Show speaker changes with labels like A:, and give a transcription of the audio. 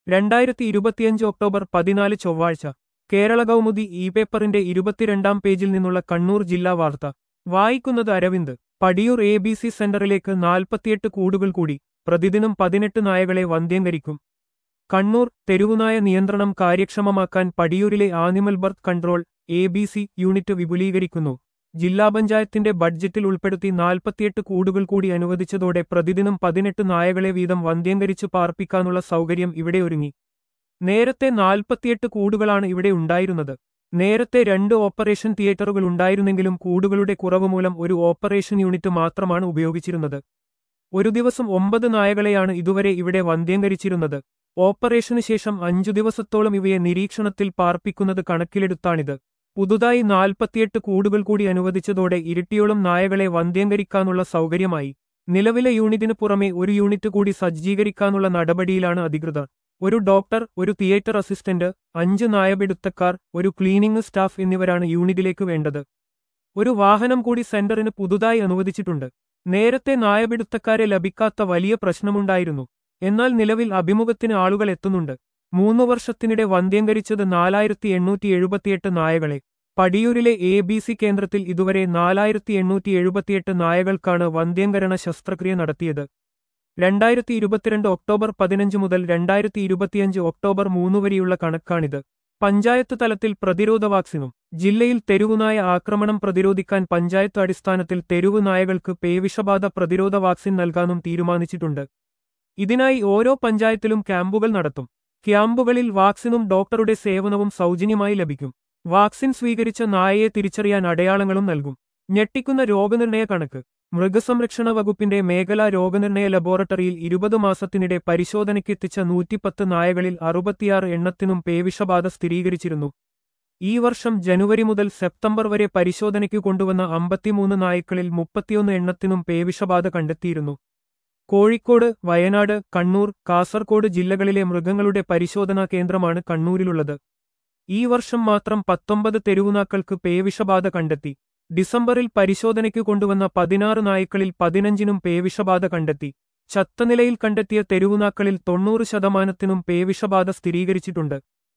A: രണ്ടായിരത്തി ഇരുപത്തിയഞ്ച് ഒക്ടോബർ പതിനാല് ചൊവ്വാഴ്ച കേരള കൗമുദി ഇ പേപ്പറിന്റെ ഇരുപത്തിരണ്ടാം പേജിൽ നിന്നുള്ള കണ്ണൂർ ജില്ലാ വാർത്ത വായിക്കുന്നത് Aravind Padiyoor A B C സെന്ററിലേക്ക് നാൽപ്പത്തിയെട്ട് കൂടുകൾ കൂടി പ്രതിദിനം പതിനെട്ട് നായകളെ വന്ധ്യംകരിക്കും കണ്ണൂർ തെരുവുനായ നിയന്ത്രണം കാര്യക്ഷമമാക്കാൻ പടിയൂരിലെ animal birth control A B C unit വിപുലീകരിക്കുന്നു ജില്ലാ പഞ്ചായത്തിന്റെ ബഡ്ജറ്റിൽ ഉൾപ്പെടുത്തി നാൽപ്പത്തിയെട്ട് കൂടുകൾ കൂടി അനുവദിച്ചതോടെ പ്രതിദിനം പതിനെട്ട് നായകളെ വീതം വന്ധ്യംകരിച്ചു പാർപ്പിക്കാനുള്ള സൗകര്യം ഇവിടെ ഒരുങ്ങി നേരത്തെ നാൽപ്പത്തിയെട്ട് കൂടുകളാണ് ഇവിടെ ഉണ്ടായിരുന്നത് നേരത്തെ രണ്ട് ഓപ്പറേഷൻ തിയേറ്ററുകൾ ഉണ്ടായിരുന്നെങ്കിലും കൂടുകളുടെ കുറവ് മൂലം ഒരു ഓപ്പറേഷൻ യൂണിറ്റ് മാത്രമാണ് ഉപയോഗിച്ചിരുന്നത് ഒരു ദിവസം ഒമ്പത് നായകളെയാണ് ഇതുവരെ ഇവിടെ വന്ധ്യംകരിച്ചിരുന്നത് ഓപ്പറേഷന് ശേഷം അഞ്ചു ദിവസത്തോളം ഇവയെ നിരീക്ഷണത്തിൽ പാർപ്പിക്കുന്നത് കണക്കിലെടുത്താണിത് പുതുതായി നാൽപ്പത്തിയെട്ട് കൂടുകൾ കൂടി അനുവദിച്ചതോടെ ഇരട്ടിയോളം നായകളെ വന്ധ്യംകരിക്കാനുള്ള സൗകര്യമായി നിലവിലെ യൂണിറ്റിന് പുറമെ ഒരു യൂണിറ്റ് കൂടി സജ്ജീകരിക്കാനുള്ള നടപടിയിലാണ് അധികൃതർ ഒരു ഡോക്ടർ ഒരു തിയേറ്റർ അസിസ്റ്റന്റ് അഞ്ച് നായപിടുത്തക്കാർ ഒരു ക്ലീനിംഗ് സ്റ്റാഫ് എന്നിവരാണ് യൂണിറ്റിലേക്ക് വേണ്ടത് ഒരു വാഹനം കൂടി സെന്ററിന് പുതുതായി അനുവദിച്ചിട്ടുണ്ട് നേരത്തെ നായപിടുത്തക്കാരെ ലഭിക്കാത്ത വലിയ പ്രശ്നമുണ്ടായിരുന്നു എന്നാൽ നിലവിൽ അഭിമുഖത്തിന് ആളുകൾ എത്തുന്നുണ്ട് മൂന്നു വർഷത്തിനിടെ വന്ധ്യംകരിച്ചത് നാലായിരത്തി എണ്ണൂറ്റി എഴുപത്തിയെട്ട് നായകളെ പടിയൂരിലെ എ ബി സി കേന്ദ്രത്തിൽ ഇതുവരെ നാലായിരത്തി എണ്ണൂറ്റി എഴുപത്തിയെട്ട് നായകൾക്കാണ് വന്ധ്യംകരണ ശസ്ത്രക്രിയ നടത്തിയത് രണ്ടായിരത്തി ഇരുപത്തിരണ്ട് ഒക്ടോബർ പതിനഞ്ച് മുതൽ രണ്ടായിരത്തി ഇരുപത്തിയഞ്ച് ഒക്ടോബർ മൂന്ന് വരെയുള്ള കണക്കാണിത് പഞ്ചായത്ത് തലത്തിൽ പ്രതിരോധ വാക്സിനും ജില്ലയിൽ തെരുവുനായ ആക്രമണം പ്രതിരോധിക്കാൻ പഞ്ചായത്ത് അടിസ്ഥാനത്തിൽ തെരുവ് നായകൾക്ക് പേവിഷബാധ പ്രതിരോധ വാക്സിൻ നൽകാനും തീരുമാനിച്ചിട്ടുണ്ട് ഇതിനായി ഓരോ പഞ്ചായത്തിലും ക്യാമ്പുകൾ നടത്തും ക്യാമ്പുകളിൽ വാക്സിനും ഡോക്ടറുടെ സേവനവും സൗജന്യമായി ലഭിക്കും വാക്സിൻ സ്വീകരിച്ച നായയെ തിരിച്ചറിയാൻ അടയാളങ്ങളും നൽകും ഞെട്ടിക്കുന്ന രോഗനിർണയ കണക്ക് മൃഗസംരക്ഷണ വകുപ്പിന്റെ മേഖലാ രോഗനിർണയ ലബോറട്ടറിയിൽ ഇരുപത് മാസത്തിനിടെ പരിശോധനയ്ക്കെത്തിച്ച നൂറ്റിപ്പത്ത് നായകളിൽ അറുപത്തിയാറ് എണ്ണത്തിനും പേവിഷബാധ സ്ഥിരീകരിച്ചിരുന്നു ഈ വർഷം ജനുവരി മുതൽ സെപ്റ്റംബർ വരെ പരിശോധനയ്ക്ക് കൊണ്ടുവന്ന അമ്പത്തിമൂന്ന് നായ്ക്കളിൽ മുപ്പത്തിയൊന്ന് എണ്ണത്തിനും പേവിഷബാധ കണ്ടെത്തിയിരുന്നു കോഴിക്കോട് വയനാട് കണ്ണൂർ കാസർകോട് ജില്ലകളിലെ മൃഗങ്ങളുടെ പരിശോധനാ കേന്ദ്രമാണ് കണ്ണൂരിലുള്ളത് ഈ വർഷം മാത്രം പത്തൊമ്പത് തെരുവുനാക്കൾക്ക് പേവിഷബാധ കണ്ടെത്തി ഡിസംബറിൽ പരിശോധനയ്ക്ക് കൊണ്ടുവന്ന പതിനാറ് നായ്ക്കളിൽ പതിനഞ്ചിനും പേവിഷബാധ കണ്ടെത്തി ചത്ത നിലയിൽ കണ്ടെത്തിയ തെരുവുനാക്കളിൽ തൊണ്ണൂറ് ശതമാനത്തിനും പേവിഷബാധ സ്ഥിരീകരിച്ചിട്ടുണ്ട്